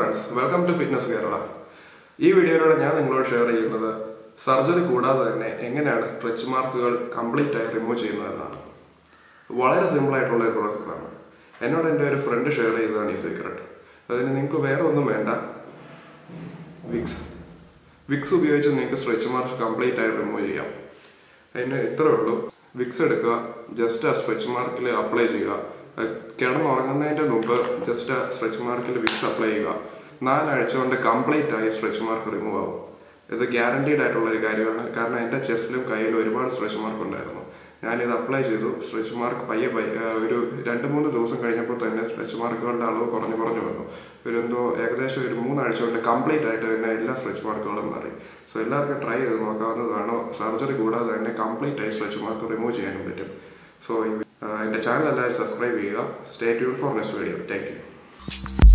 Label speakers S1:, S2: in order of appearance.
S1: friends welcome to fitness Kerala ഈ വീഡിയോയിലൂടെ ഞാൻ നിങ്ങളോട് ഷെയർ ചെയ്യുന്നത് സർജറി കൂടാതെ തന്നെ എങ്ങനെയാണ് സ്ട്രെച്ച് മാർക്കുകൾ കംപ്ലീറ്റ് ആയി റിമൂവ് ചെയ്യുന്നതെന്നാണ് വളരെ സിമ്പിൾ ആയിട്ടുള്ള ഒരു പ്രോസസ്സാണ് എന്നോട് എൻ്റെ ഒരു ഫ്രണ്ട് ഷെയർ ചെയ്തതാണ് ഈ സീക്രട്ട് അതിന് നിങ്ങൾക്ക് വേറെ ഒന്നും വേണ്ട വിക്സ് വിക്സ് ഉപയോഗിച്ച് നിങ്ങൾക്ക് സ്ട്രെച്ച് മാർക്ക് കംപ്ലീറ്റ് ആയി റിമൂവ് ചെയ്യാം അതിന് ഇത്രേ ഉള്ളൂ വിക്സ് എടുക്കുക ജസ്റ്റ് ആ സ്ട്രെച്ച് മാർക്കിൽ അപ്ലൈ ചെയ്യുക അഹ് കിടന്നുറങ്ങുന്നതിൻ്റെ മുമ്പ് ജസ്റ്റ് ആ സ്ട്രെച്ച് മാർക്കിൽ വിക്സ് അപ്ലൈ ചെയ്യുക നാലാഴ്ച കൊണ്ട് കംപ്ലീറ്റ് ആയി സ്ട്രെച്ച് മാർക്ക് റിമൂവ് ആവും ഇത് ഗ്യാരണ്ടീഡ് ആയിട്ടുള്ള ഒരു കാര്യമാണ് കാരണം എൻ്റെ ചെസ്റ്റിലും കയ്യിലും ഒരുപാട് സ്ട്രെച്ച് മാർക്ക് ഉണ്ടായിരുന്നു ഞാനിത് അപ്ലൈ ചെയ്തു സ്ട്രെച്ച് മാർക്ക് പയ്യെ പയ്യെ ആ, ഒരു രണ്ട് മൂന്ന് ദിവസം കഴിഞ്ഞപ്പോൾ തന്നെ സ്ട്രെച്ച് മാർക്കുകളുടെ അളവ് കുറഞ്ഞു കുറഞ്ഞു വന്നു ഒരു എന്തോ ഏകദേശം ഒരു മൂന്നാഴ്ച കൊണ്ട് കംപ്ലീറ്റ് ആയിട്ട് തന്നെ എല്ലാ സ്ട്രെച്ച് മാർക്കുകളും മാറി സോ എല്ലാവർക്കും ട്രൈ ചെയ്ത് നോക്കാവുന്നതാണ് സർജറി കൂടാതെ തന്നെ കംപ്ലീറ്റ് ആയി സ്ട്രെച്ച് മാർക്ക് റിമൂവ് ചെയ്യാനും പറ്റും സോ എൻ്റെ ചാനൽ എല്ലാവരും സബ്സ്ക്രൈബ് ചെയ്യുക stay tune for next video thank U